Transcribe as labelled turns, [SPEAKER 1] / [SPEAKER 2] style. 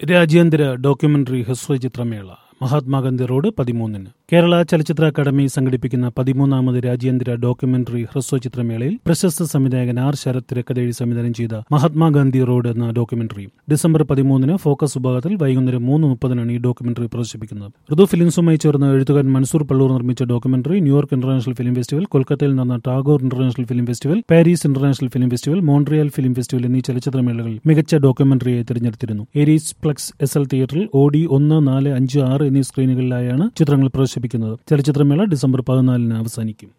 [SPEAKER 1] രാജ്യാന്തര ഡോക്യുമെന്ററി ഹ്രസ്വ ചിത്രമേള മഹാത്മാഗാന്ധി റോഡ് പതിമൂന്നിന് കേരള ചലച്ചിത്ര അക്കാദമി സംഘടിപ്പിക്കുന്ന പതിമൂന്നാമത് രാജ്യാന്തര ഡോക്യുമെന്ററി ഹ്രസ്വ ചിത്രമേളയിൽ പ്രശസ്ത സംവിധായകൻ ആർ ശരത് തിരക്കഥയെഴുതി സംവിധാനം ചെയ്ത മഹാത്മാഗാന്ധി റോഡ് എന്ന ഡോക്യുമെന്ററി ഡിസംബർ പതിമൂന്നിന് ഫോക്കസ് വിഭാഗത്തിൽ വൈകുന്നേരം മൂന്ന് മുപ്പതിനാണ് ഈ ഡോക്യുമെന്ററി പ്രദർശിപ്പിക്കുന്നത് ഋതു ഫിലിംസുമായി ചേർന്ന് എഴുത്തുകാരൻ മൻസൂർ പള്ളൂർ നിർമ്മിച്ച documentary New York international film festival കൊൽക്കത്തയിൽ നടന്ന Tagore international film festival Paris international film festival Montreal film festival എന്നീ ചലച്ചിത്രമേളകളിൽ മികച്ച ഡോക്യുമെന്ററിയായി തിരഞ്ഞെടുത്തിരുന്നു ഏരീസ് പ്ലക്സ് എസ് എൽ തിയേറ്ററിൽ ഓഡി ഒന്ന് നാല് അഞ്ച് ആറ് എന്നീ സ്ക്രീനുകളിലായാണ് ചിത്രങ്ങൾ പ്രദർശിപ്പിക്കുന്നത് ചലച്ചിത്രമേള ഡിസംബർ പതിനാലിന് അവസാനിക്കും